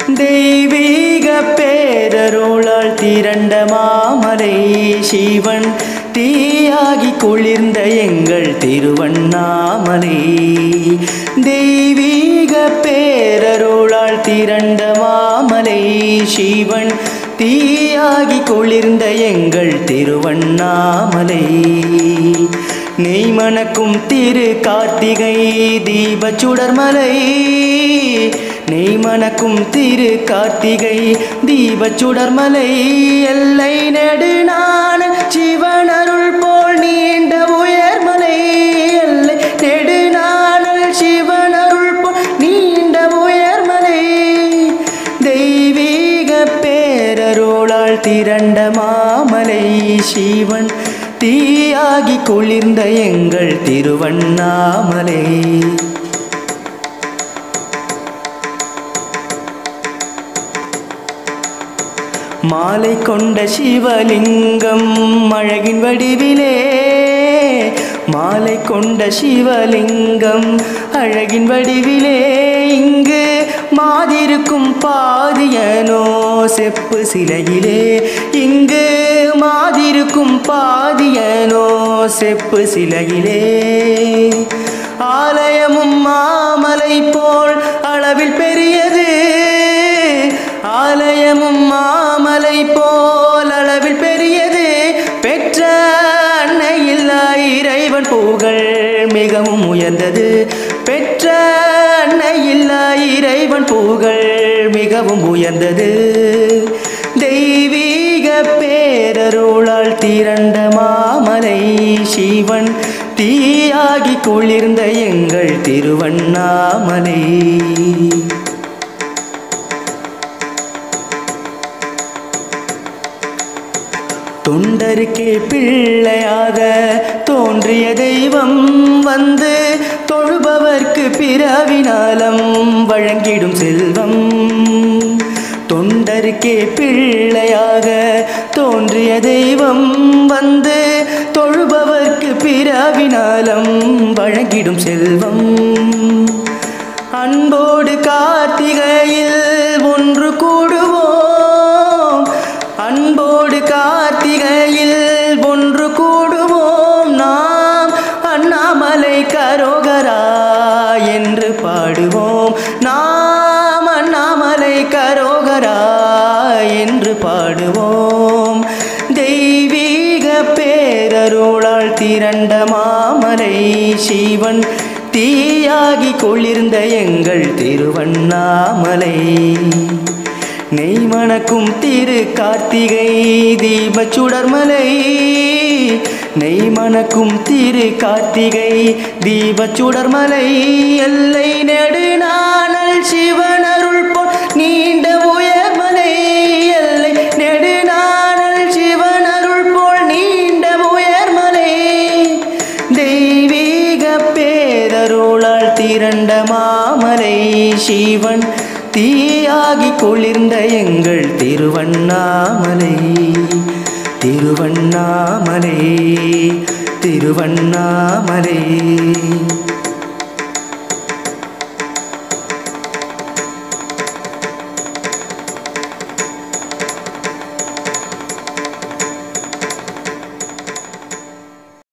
தெய்வீக பேரருளால் திரண்ட மாமலை சிவன் தீயாகி குளிர்ந்த எங்கள் திருவண்ணாமலை தெய்வீக பேரருளால் திரண்ட மாமலை சிவன் தீயாகி குளிர்ந்த எங்கள் திருவண்ணாமலை நெய் மணக்கும் திரு கார்த்திகை தீப சுடர்மலை நெய் மணக்கும் திரு கார்த்திகை தீப சுடர்மலை எல்லை நெடுநான சிவனருள் போல் நீண்ட உயர்மலை எல்லை நெடுநானல் சிவனருள் போல் நீண்ட உயர்மலை தெய்வீக பேரருளால் திரண்ட மாமலை சிவன் தீயாகி குளிர்ந்த எங்கள் திருவண்ணாமலை மாலை கொண்ட சிவலிங்கம் அழகின் வடிவிலே மாலை கொண்ட சிவலிங்கம் அழகின் வடிவிலே இங்கு மாதிருக்கும் பாதியனோ செப்பு சிலையிலே இங்கு மாதிருக்கும் பாதியனோ செப்பு சிலையிலே ஆலயமும் மாமலை போல் அளவில் பெரியது ஆலயமும் மாமலை போல் அளவில் பெரியது பெற்ற அன்னையில்லா இறைவன் புகழ் மிகவும் உயர்ந்தது பெற்ற அன்னையில்லா இறைவன் புகழ் மிகவும் உயர்ந்தது தெய்வீக பேரருளால் திரண்ட மாமலை சிவன் தீயாகி குளிர்ந்த எங்கள் திருவண்ணாமலை தொண்டருக்கே பிள்ளையாக தோன்றிய தெய்வம் வந்து தொழுபவர்க்கு பிறவினாலம் வழங்கிடும் செல்வம் தொண்டருக்கே பிள்ளையாக தோன்றிய தெய்வம் வந்து தொழுபவர்க்கு பிறவினாலம் வழங்கிடும் செல்வம் அன்போடு கார்த்திகையில் ஒன்று கூடுவோம் அன்போடு கார்த்திகையில் ஒன்று கூடுவோம் நாம் அண்ணாமலை கரோகரா என்று பாடுவோம் நாம் அண்ணாமலை கரோகரா என்று பாடுவோம் தெய்வீக பேரருளால் திரண்ட மாமலை சிவன் தீயாகி குளிர்ந்த எங்கள் திருவண்ணாமலை நெய் மணக்கும் திரு கார்த்திகை தீப சுடர்மலை நெய் மணக்கும் திரு கார்த்திகை தீப சுடர்மலை எல்லை நெடுநானல் சிவனருள் போல் நீண்ட உயர்மலை எல்லை நெடுநானல் சிவனருள் போல் நீண்ட உயர்மலை தெய்வீக பேரருளால் திரண்ட மாமலை சிவன் தீயாகி குளிர்ந்த எங்கள் திருவண்ணாமலை திருவண்ணாமலை திருவண்ணாமலை